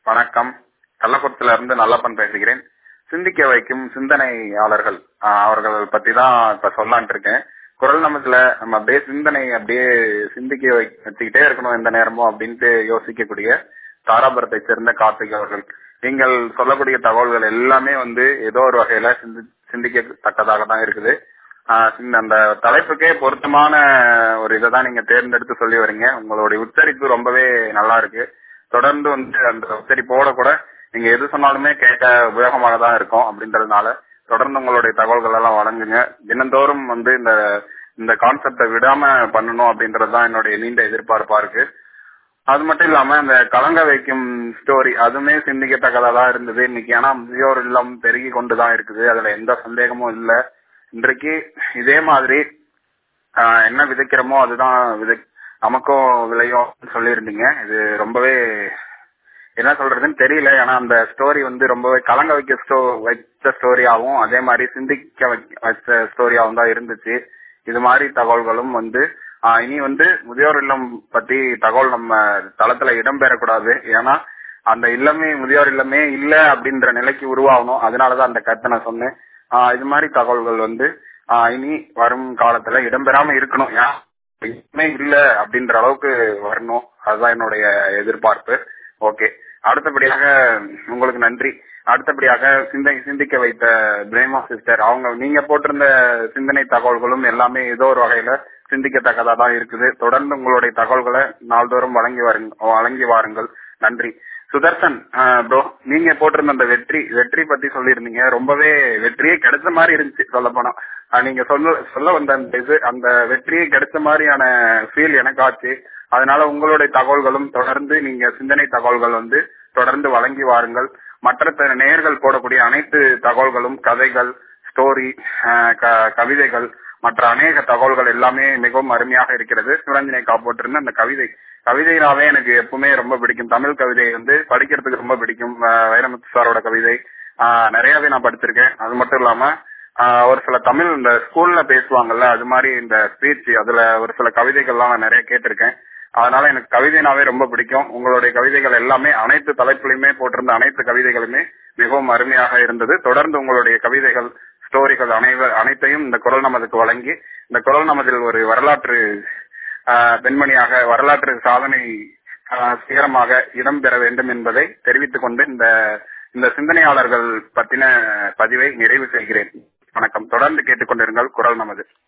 வணக்கம் கள்ளக்குளத்துல இருந்து நல்லப்பன் பேசுகிறேன் சிந்திக்க வைக்கும் சிந்தனையாளர்கள் ஆஹ் அவர்கள் பத்தி தான் இப்ப சொல்லான்ட்டு இருக்கேன் குரல் நமதுல நம்ம அப்படியே சிந்தனை அப்படியே சிந்திக்க வை- வச்சுக்கிட்டே இருக்கணும் எந்த நேரமும் அப்படின்ட்டு யோசிக்கக்கூடிய தாராபுரத்தை சேர்ந்த கார்த்திக் அவர்கள் நீங்கள் சொல்லக்கூடிய தகவல்கள் எல்லாமே வந்து ஏதோ ஒரு வகையில சிந்தி சிந்திக்கத்தக்கதாக தான் இருக்குது ஆஹ் இந்த- அந்த தலைப்புக்கே பொருத்தமான ஒரு இதை தான் நீங்க தேர்ந்தெடுத்து சொல்லி வரீங்க உங்களுடைய உச்சரிப்பு ரொம்பவே நல்லா இருக்கு தொடர்ந்து வந்து அந்த உச்சரிப்போட கூட நீங்க எது சொன்னாலுமே கேட்க உபயோகமாக தான் இருக்கும் அப்படின்றதுனால தொடர்ந்து உங்களுடைய தகவல்கள் எல்லாம் வழங்குங்க தினந்தோறும் வந்து இந்த இந்த கான்செப்டை விடாம பண்ணணும் அப்படின்றது தான் என்னுடைய நீண்ட எதிர்பார்ப்பா இருக்கு அது மட்டும் இல்லாம இந்த கலங்க வைக்கும் ஸ்டோரி அதுவுமே சிந்திக்கத்தக்கதா தான் இருந்தது இன்னைக்கு ஏன்னா முதியோர் இல்லம் பெருகி கொண்டுதான் இருக்குது அதுல எந்த சந்தேகமும் இல்ல இன்றைக்கு இதே மாதிரி ஆஹ், என்ன விதைக்கிறோமோ அதுதான் விதை நமக்கும் விளையும் சொல்லியிருந்தீங்க இது ரொம்பவே என்ன சொல்றதுன்னு தெரியல ஏன்னா அந்த ஸ்டோரி வந்து ரொம்பவே கலங்க வைக்க ஸ்டோ வச்ச ஸ்டோரியாவும் அதே மாதிரி சிந்திக்க வைக்க- வச்ச ஸ்டோரியாவும் தான் இருந்துச்சு இது மாதிரி தகவல்களும் வந்து ஆஹ், இனி வந்து முதியோர் இல்லம் பத்தி தகவல் நம்ம தளத்துல இடம்பெறக்கூடாது ஏன்னா அந்த இல்லமே முதியோர் இல்லமே இல்ல அப்படின்ற நிலைக்கு உருவாகணும் அதனாலதான் அந்த கருத்தை நான் சொன்னேன் ஆஹ், இது மாதிரி தகவல்கள் வந்து ஆஹ், இனி வரும் காலத்துல இடம்பெறாம இருக்கணும் ஏன் இல்லமே இல்ல அப்படின்ற அளவுக்கு வரணும் அதுதான் என்னுடைய எதிர்பார்ப்பு ஓகே அடுத்தபடியாக உங்களுக்கு நன்றி அடுத்தபடியாக சிந்தை சிந்திக்க வைத்த பிரேமா சிஸ்டர் அவங்க நீங்க போட்டிருந்த சிந்தனை தகவல்களும் எல்லாமே ஏதோ ஒரு வகையில சிந்திக்கத்தக்கதா தான் இருக்குது தொடர்ந்து உங்களுடைய தகவல்களை நாள்தோறும் வழங்கி வாருங்க வழங்கி வாருங்கள் நன்றி சுதர்சன் ப்ரோ நீங்க போட்டிருந்த அந்த வெற்றி வெற்றி பத்தி சொல்லியிருந்தீங்க ரொம்பவே வெற்றியே கிடைச்ச மாதிரி இருந்துச்சு சொல்ல போனா ஆஹ் நீங்க சொல்ல சொல்ல வந்த அந்த இது அந்த வெற்றியே கிடைச்ச மாதிரியான ஃபீல் எனக்கு ஆச்சு அதனால உங்களுடைய தகவல்களும் தொடர்ந்து நீங்க சிந்தனை தகவல்கள் வந்து தொடர்ந்து வழங்கி வாருங்கள் மற்ற த- நேயர்கள் போடக்கூடிய அனைத்து தகவல்களும் கதைகள் ஸ்டோரி கவிதைகள் மற்ற அநேக தகவல்கள் எல்லாமே மிகவும் அருமையாக இருக்கிறது சிவரஞ்சனை காப்போட்டிருந்த அந்த கவிதை கவிதைனாவே எனக்கு எப்பவுமே ரொம்ப பிடிக்கும் தமிழ் கவிதை வந்து படிக்கிறதுக்கு ரொம்ப பிடிக்கும் ஆஹ் வைரமுத்து சாரோட கவிதை ஆஹ் நிறையவே நான் படிச்சிருக்கேன் அது மட்டும் இல்லாம ஆஹ் ஒரு சில தமிழ் இந்த ஸ்கூல்ல பேசுவாங்கல்ல அது மாதிரி இந்த ஸ்பீச் அதுல ஒரு சில கவிதைகள்லாம் நான் நிறைய கேட்டிருக்கேன் அதனால எனக்கு கவிதைனாவே ரொம்ப பிடிக்கும் உங்களுடைய கவிதைகள் எல்லாமே அனைத்து தலைப்புலையுமே போட்டிருந்த அனைத்து கவிதைகளுமே மிகவும் அருமையாக இருந்தது தொடர்ந்து உங்களுடைய கவிதைகள் ஸ்டோரிகள் அனைவர் அனைத்தையும் இந்த குரல் நமதுக்கு வழங்கி இந்த குரல் நமதில் ஒரு வரலாற்று ஆஹ், பெண்மணியாக வரலாற்று சாதனை ஆஹ், சிகரமாக இடம்பெற வேண்டும் என்பதை தெரிவித்துக் கொண்டு இந்த இந்த சிந்தனையாளர்கள் பத்தின பதிவை நிறைவு செய்கிறேன் வணக்கம் தொடர்ந்து கேட்டுக்கொண்டிருங்கள் குரல் நமது